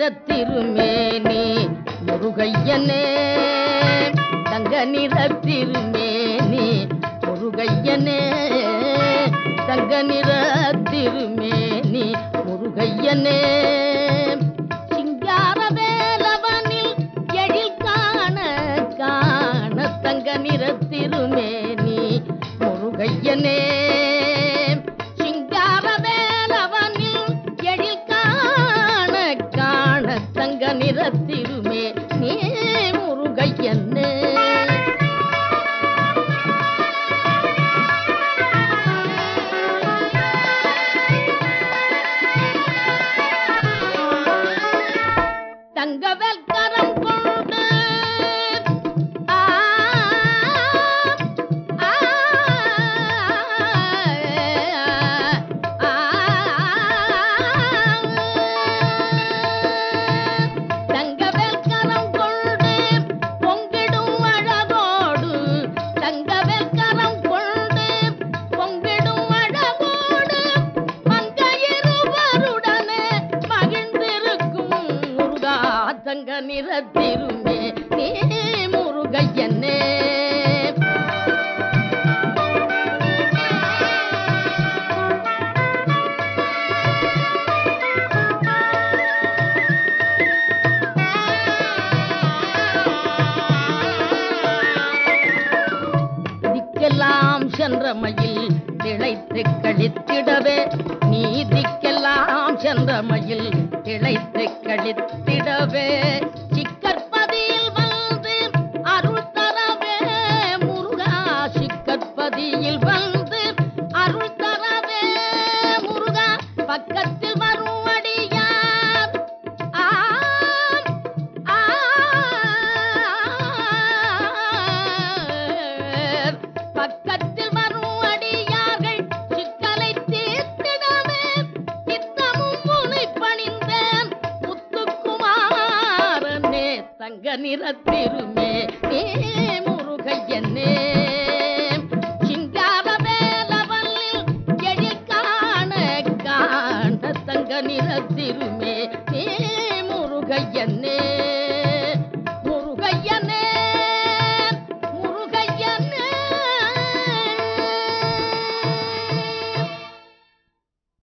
திருமேனி முருகையனே தங்க நிற திருமேனி முருகையனே தங்க நிற திருமேனி முருகையனே சிங்கார வேலவனில் எழில் காண காண தங்க நிற திருமேனி முருகையனே சிங்கார வேலவனில் எழில் காண காண தங்க நிற திருமேனி முருகையனே தங்கவேல் கரம் கொண்டு ஆ, ஆ, ஆ, தங்கவேல் கரம் கொண்டு பொங்கிடும் அழகோடு தங்கவேல் கரம் கொண்டு பொங்கிடும் அழகோடு மங்கையிருவருடனே மகிழ்ந்திருக்கும் முருகா தங்க நிறத்திருமே நீ முருகையனே திக்கெல்லாம் சென்ற மயில் திளைத்து கழித்திடவே நீ திக்கெல்லாம் சென்ற மயில் திளைத்து கழித்திடவே சிக்கற்பதியில் வந்து அருள் தரவே முருகா சிக்கற்பதியில் வந்து அருள் தரவே முருகா பக்கத்தில் வரும் அடியார் ஆம் ஆர். பக்கத்தில் வரும் அடியார்கள் சிக்கலை தீர்த்திடவே நித்தமும் முனை பணிந்தேன் முத்துக்குமாரனே தங்க நிறத்திருமே நீ முருகையனே சிங்கார வேலவல்லில் எழில் காண காண தங்க நிறத்திருமே நீ முருகையனே